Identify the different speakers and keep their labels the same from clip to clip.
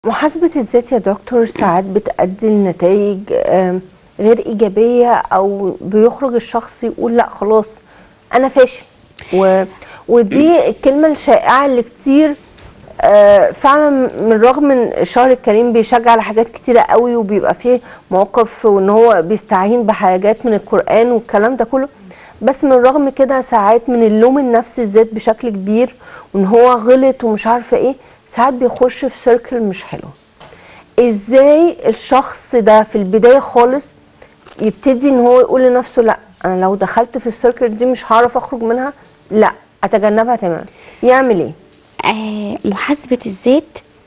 Speaker 1: محاسبة الذات يا دكتور ساعات بتؤدي لنتائج آم، غير إيجابية أو بيخرج الشخص يقول لا خلاص أنا فاشل و... ودي الكلمة الشائعة اللي كتير آه، فعلا من رغم ان الشهر الكريم بيشجع على حاجات كتيرة قوي وبيبقى فيه مواقف وان هو بيستعين بحاجات من القرآن والكلام ده كله بس من رغم كده ساعات من اللوم النفسي الذات بشكل كبير وان هو غلط ومش عارفة ايه ساعات بيخش في سيركل مش حلو ازاي الشخص ده في البداية خالص يبتدي ان هو يقول لنفسه لا انا لو دخلت في السيركل دي مش هعرف اخرج منها لا اتجنبها تماما يعمل ايه
Speaker 2: آه، محاسبة الذات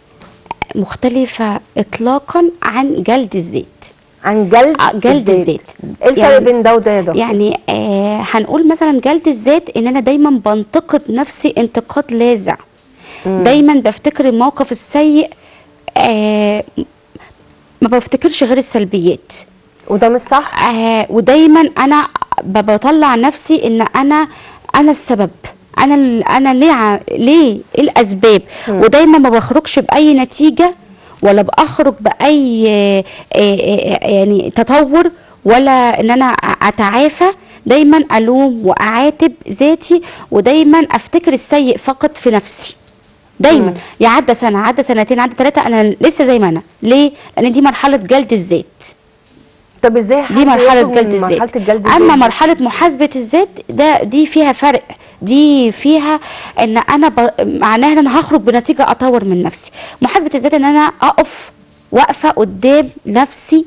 Speaker 2: مختلفة إطلاقا عن جلد الذات
Speaker 1: عن جلد
Speaker 2: آه، جلد الذات.
Speaker 1: ايه الفرق
Speaker 2: يعني-
Speaker 1: بين ده وده يا دكتور
Speaker 2: يعني آه هنقول مثلا جلد الذات ان انا دايما بنتقد نفسي انتقاد لاذع دايما بفتكر الموقف السيء آه ما بفتكرش غير السلبيات
Speaker 1: وده مش صح
Speaker 2: آه ودايما انا ب- بطلع نفسي ان انا انا السبب انا ال- انا ليه ع- ليه ايه الاسباب ودايما ما بخرجش باي نتيجه ولا بخرج باي آه، آه، آه، يعني تطور ولا ان انا اتعافى دايما الوم واعاتب ذاتي ودايما افتكر السيء فقط في نفسي دايما يا عدى سنه عدى سنتين عدى ثلاثه انا لسه زي ما انا ليه لان دي مرحله جلد الذات
Speaker 1: طب ازاي حد
Speaker 2: دي مرحلة
Speaker 1: يخرج من
Speaker 2: جلد
Speaker 1: مرحلة
Speaker 2: الذات
Speaker 1: الجلد
Speaker 2: أما
Speaker 1: الذات؟
Speaker 2: مرحلة محاسبة الذات ده دي فيها فرق دي فيها ان انا ب... معناها ان انا هخرج بنتيجة اطور من نفسي محاسبة الذات ان انا اقف واقفة قدام نفسي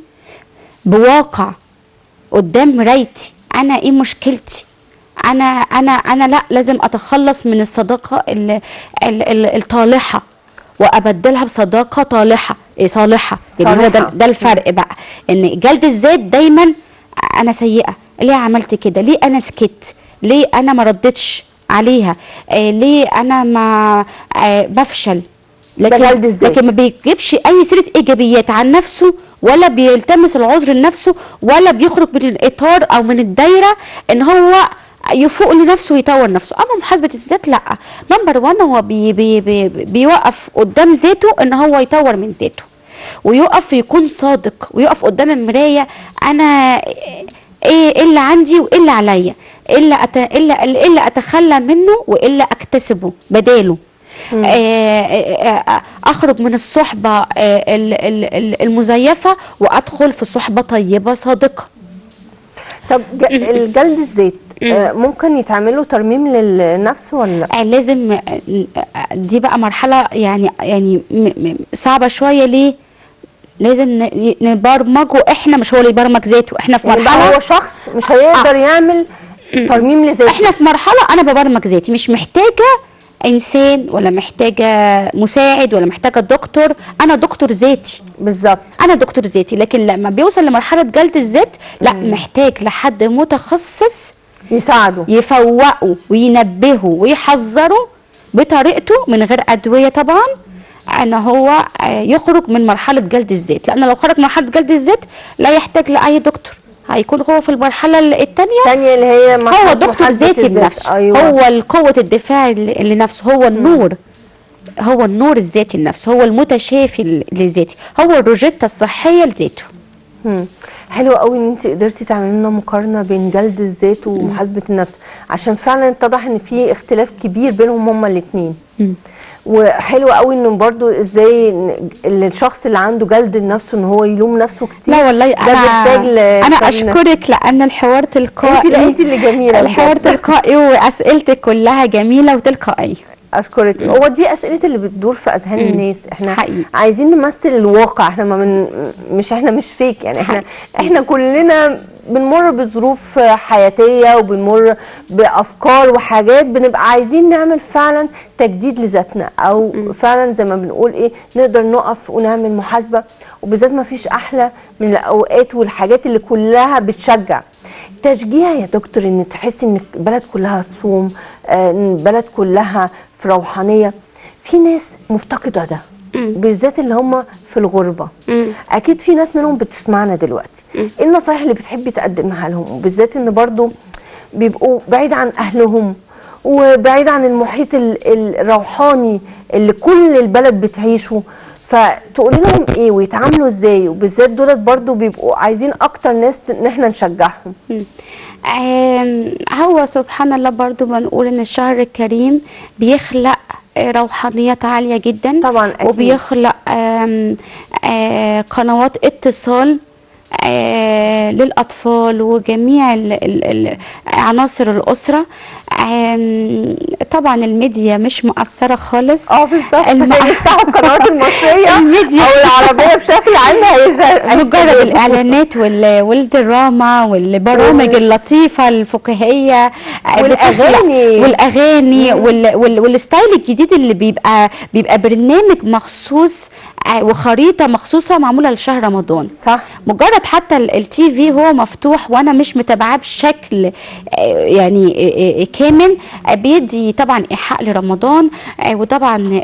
Speaker 2: بواقع قدام مرايتي انا ايه مشكلتي انا انا انا لا لازم اتخلص من الصداقه ال ال ال الطالحه وابدلها بصداقه طالحه إيه صالحه يعني هو ده,
Speaker 1: صالحة.
Speaker 2: ده الفرق بقى ان جلد الذات دايما انا سيئه ليه عملت كده ليه انا سكت ليه انا ما ردتش عليها آه ليه انا ما آه بفشل لكن
Speaker 1: جلد الذات.
Speaker 2: لكن ما بيجيبش اي سيره ايجابيات عن نفسه ولا بيلتمس العذر لنفسه ولا بيخرج من الاطار او من الدايره ان هو يفوق لنفسه ويطور نفسه اما محاسبه الذات لا نمبر 1 هو بي بي بي بيوقف قدام ذاته ان هو يطور من ذاته ويقف يكون صادق ويقف قدام المرايه انا ايه إيه اللي عندي وايه اللي عليا ايه اللي أت... إيه اللي إيه اللي اتخلى منه وايه اللي اكتسبه بداله آه، آه، آه، اخرج من الصحبه آه، ال- ال- ال- المزيفه وادخل في صحبه طيبه صادقه
Speaker 1: طب ج- الجلد الذات آه، ممكن يتعمل له ترميم للنفس ولا لا
Speaker 2: آه، لازم آه، آه، دي بقى مرحله يعني يعني م- م- صعبه شويه ليه لازم ن- نبرمجه احنا مش هو اللي يبرمج ذاته احنا في
Speaker 1: يعني بقى
Speaker 2: مرحله
Speaker 1: هو شخص مش هيقدر يعمل ترميم لذاته
Speaker 2: احنا في مرحله انا ببرمج ذاتي مش محتاجه انسان ولا محتاجه مساعد ولا محتاجه دكتور انا دكتور ذاتي
Speaker 1: بالظبط
Speaker 2: انا دكتور ذاتي لكن لما بيوصل لمرحله جلد الذات لا محتاج لحد متخصص
Speaker 1: يساعده
Speaker 2: يفوقه وينبهه ويحذره بطريقته من غير ادويه طبعا ان هو آه، يخرج من مرحله جلد الذات لان لو خرج من مرحله جلد الذات لا يحتاج لاي دكتور هيكون هو في المرحله الثانيه
Speaker 1: الثانيه اللي هي
Speaker 2: هو
Speaker 1: مرحلة
Speaker 2: دكتور
Speaker 1: محاسبة
Speaker 2: ذاتي
Speaker 1: الذات.
Speaker 2: بنفسه
Speaker 1: ايوه
Speaker 2: هو قوة الدفاع ل- لنفسه هو النور هو النور الذاتي لنفسه هو المتشافي ل- لذاتي هو الروجيتا الصحية لذاته
Speaker 1: مم. حلو قوي ان انت قدرتي تعملي لنا مقارنه بين جلد الذات ومحاسبه النفس عشان فعلا اتضح ان في اختلاف كبير بينهم هما الاثنين وحلو قوي انه برضو ازاي إن الشخص اللي عنده جلد النفس ان هو يلوم نفسه كتير
Speaker 2: لا والله
Speaker 1: ده
Speaker 2: انا
Speaker 1: بيحتاج ل-
Speaker 2: انا
Speaker 1: فن-
Speaker 2: اشكرك لان الحوار تلقائي
Speaker 1: انت لا انت اللي جميله
Speaker 2: الحوار
Speaker 1: بجد.
Speaker 2: تلقائي واسئلتك كلها جميله وتلقائيه
Speaker 1: اشكرك هو دي اسئله اللي بتدور في اذهان الناس احنا
Speaker 2: حقيقي.
Speaker 1: عايزين نمثل الواقع احنا ما من مش احنا مش فيك يعني احنا احنا كلنا بنمر بظروف حياتيه وبنمر بافكار وحاجات بنبقى عايزين نعمل فعلا تجديد لذاتنا او فعلا زي ما بنقول ايه نقدر نقف ونعمل محاسبه وبالذات ما فيش احلى من الاوقات والحاجات اللي كلها بتشجع تشجيع يا دكتور ان تحسي ان البلد كلها تصوم آه، ان البلد كلها في روحانيه في ناس مفتقده ده بالذات اللي هم في الغربه اكيد في ناس منهم بتسمعنا دلوقتي ايه النصايح اللي بتحبي تقدمها لهم وبالذات ان برضو بيبقوا بعيد عن اهلهم وبعيد عن المحيط ال- الروحاني اللي كل البلد بتعيشه فتقولي لهم ايه ويتعاملوا ازاي وبالذات دولت برضو بيبقوا عايزين اكتر ناس ت- ان احنا نشجعهم
Speaker 2: مم. آم، هو سبحان الله برضو بنقول ان الشهر الكريم بيخلق آه، روحانيات عالية جدا
Speaker 1: طبعا أكيد.
Speaker 2: وبيخلق آم، آه، قنوات اتصال آه، للأطفال وجميع ال- ال- ال- عناصر الأسرة آم، طبعا الميديا مش مؤثرة خالص
Speaker 1: اه بالظبط
Speaker 2: الم-
Speaker 1: يفتحوا القنوات المصريه
Speaker 2: الميديا.
Speaker 1: او العربيه بشكل عام هيظهر
Speaker 2: مجرد الاعلانات وال- والدراما والبرامج
Speaker 1: وال-
Speaker 2: اللطيفه الفكاهيه آه،
Speaker 1: والأغاني.
Speaker 2: بتخلق- والاغاني وال وال والستايل الجديد اللي بيبقى بيبقى برنامج مخصوص آه، وخريطه مخصوصه معموله لشهر رمضان
Speaker 1: صح
Speaker 2: مجرد حتى التي في هو مفتوح وانا مش متابعاه بشكل آه، يعني آه، آه، كامل آه، بيدي طبعا ايحاء لرمضان آه، وطبعا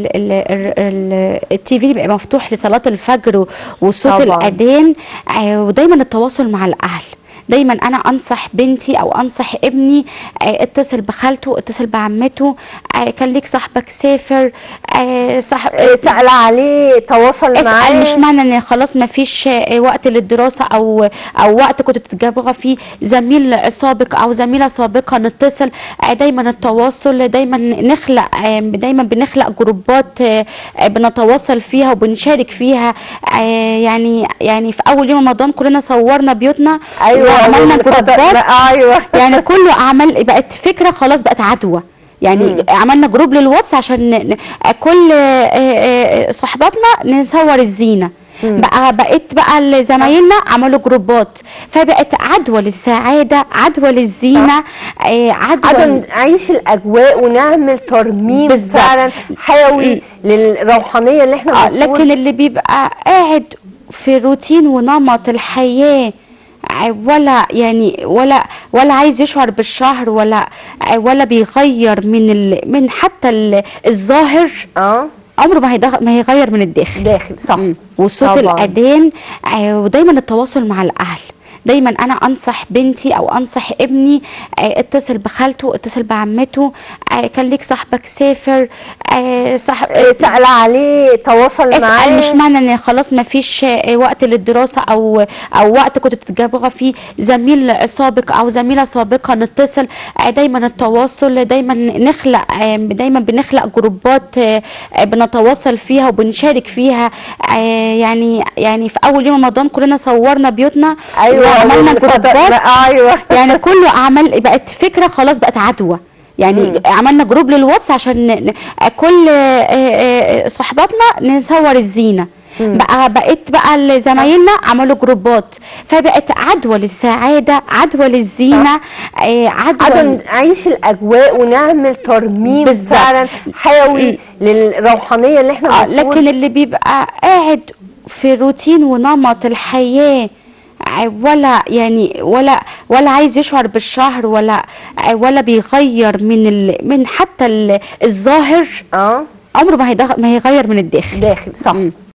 Speaker 2: التي في بيبقى مفتوح لصلاه الفجر و- وصوت
Speaker 1: طبعاً.
Speaker 2: الاذان آه، ودايما التواصل مع الاهل دايما انا انصح بنتي او انصح ابني آه، اتصل بخالته اتصل بعمته آه، كان ليك صاحبك سافر آه، صاحب
Speaker 1: إيه، سأل عليه تواصل معاه
Speaker 2: اسال مش معنى ان خلاص ما فيش وقت للدراسه او او وقت كنت بتتجابغى فيه زميل سابق او زميله سابقه نتصل آه، دايما التواصل دايما نخلق آه، دايما بنخلق جروبات آه، آه، بنتواصل فيها وبنشارك فيها آه، يعني يعني في اول يوم رمضان كلنا صورنا بيوتنا
Speaker 1: ايوه
Speaker 2: وعملنا
Speaker 1: والفترة-
Speaker 2: جروبات
Speaker 1: ايوه
Speaker 2: يعني كله اعمال بقت فكره خلاص بقت عدوى يعني
Speaker 1: مم.
Speaker 2: عملنا جروب للواتس عشان ن- ن- كل آه، آه، صحباتنا نصور الزينه بقى بقيت بقى زمايلنا عملوا جروبات فبقت عدوى للسعاده عدوى للزينه آه، عدوى
Speaker 1: عدم نعيش الاجواء ونعمل ترميم
Speaker 2: بالظبط.
Speaker 1: فعلا حيوي للروحانيه اللي احنا
Speaker 2: آه
Speaker 1: المفروض-
Speaker 2: لكن اللي بيبقى قاعد في روتين ونمط الحياة ع- ولا يعني ولا ولا عايز يشعر بالشهر ولا ع- ولا بيغير من ال من حتى ال الظاهر
Speaker 1: اه
Speaker 2: عمره ما هيدغ- ما هيغير من الداخل
Speaker 1: داخل صح
Speaker 2: مم. وصوت
Speaker 1: طبعاً.
Speaker 2: الاذان آه، ودايما التواصل مع الاهل دايما انا انصح بنتي او انصح ابني آه، اتصل بخالته اتصل بعمته آه، كان ليك صاحبك سافر آه، صاحب
Speaker 1: إيه، سأل عليه تواصل معاه
Speaker 2: اسال مش معنى ان خلاص ما فيش وقت للدراسه او او وقت كنت بتتجابغى فيه زميل سابق او زميله سابقه نتصل آه، دايما التواصل دايما نخلق آه، دايما بنخلق جروبات آه، آه، بنتواصل فيها وبنشارك فيها آه، يعني يعني في اول يوم رمضان كلنا صورنا بيوتنا
Speaker 1: ايوه
Speaker 2: وعملنا
Speaker 1: والفترة-
Speaker 2: جروبات
Speaker 1: ايوه
Speaker 2: يعني كله اعمال بقت فكره خلاص بقت عدوى يعني عملنا جروب للواتس عشان ن- ن- كل آه، آه، صحباتنا نصور الزينه بقى بقيت بقى زمايلنا عملوا جروبات فبقت عدوى للسعاده عدوى للزينه آه، عدوى
Speaker 1: عدم نعيش الاجواء ونعمل ترميم
Speaker 2: بالظبط.
Speaker 1: فعلا حيوي للروحانيه اللي احنا
Speaker 2: آه
Speaker 1: المفروض-
Speaker 2: لكن اللي بيبقى قاعد في روتين ونمط الحياة ع- ولا يعني ولا ولا عايز يشعر بالشهر ولا ع- ولا بيغير من ال من حتى ال الظاهر
Speaker 1: اه
Speaker 2: عمره ما هيدغ- ما هيغير من الداخل
Speaker 1: داخل صح
Speaker 2: مم.